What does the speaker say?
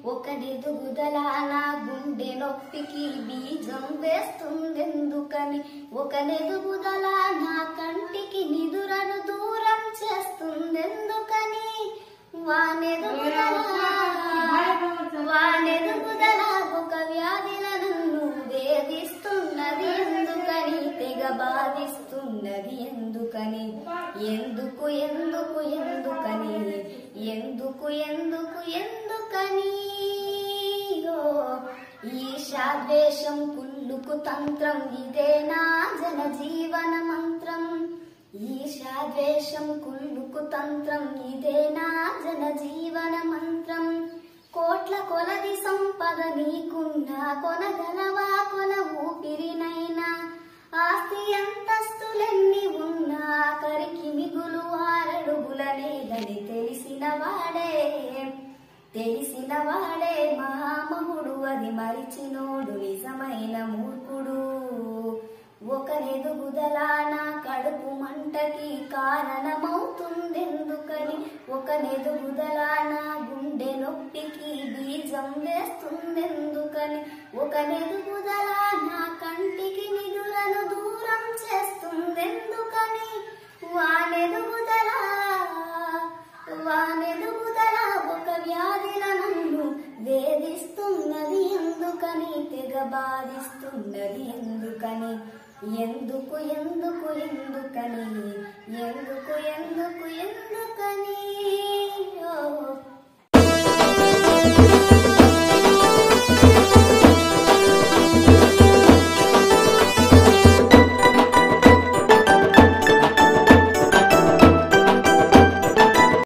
ఒకడెదుగుదల నా గుండె నొప్పికి బీజం వేస్తుందెందుకని ఒకనెదుగుదల నా కంటికి నిదురను దూరం చేస్తుందెందుకని వానెదుగుదల వానెదుగుదల ఒక వ్యాధిల నన్ను వేధిస్తున్నది ఎందుకని తెగ బాధిస్తున్నది ఎందుకని ఎందుకు ఎందుకు ఎందుకని ఎందుకు ఎందుకు ఎందుకని ఓ, ఈశాద్వేషం కుళ్ళుకు తంత్రం ఇదే నా జన జీవన మంత్రం ఈశాద్వేషం కుళ్ళుకు తంత్రం ఇదే నా జన జీవన మంత్రం కోట్ల కొలది సంపద నీకున్నా కొనగలవా కొన ఊపిరినైనా ఆస్తి అంతస్తులెన్ని ఉన్నా కరికి మిగులు ఆరడుగులనేదని తెలిసిన వాడే తెలిసిన వాడే మహామహుడు అది మరిచినోడు నిజమైన మూర్ఖుడు ఒకనెదుగుదల నా కడుపు మంటకి కారణమవుతుందెందుకని ఒకనెదుగుదల నా గుండె నొప్పికి బీజం వేస్తుందెందుకని ఒకనెదుగుదల నా కంటికి నిధులను దూరం చేస్తుందెందుకని వానెదుగుదల వానెదుగుదల ఒక వ్యాధిల నన్ను వేధిస్తున్నది ఎందుకని తెగ బాధిస్తున్నది ఎందుకని ఎందుకు ఎందుకు ఎందుకని ఎందుకు ఎందుకు ఎందుకని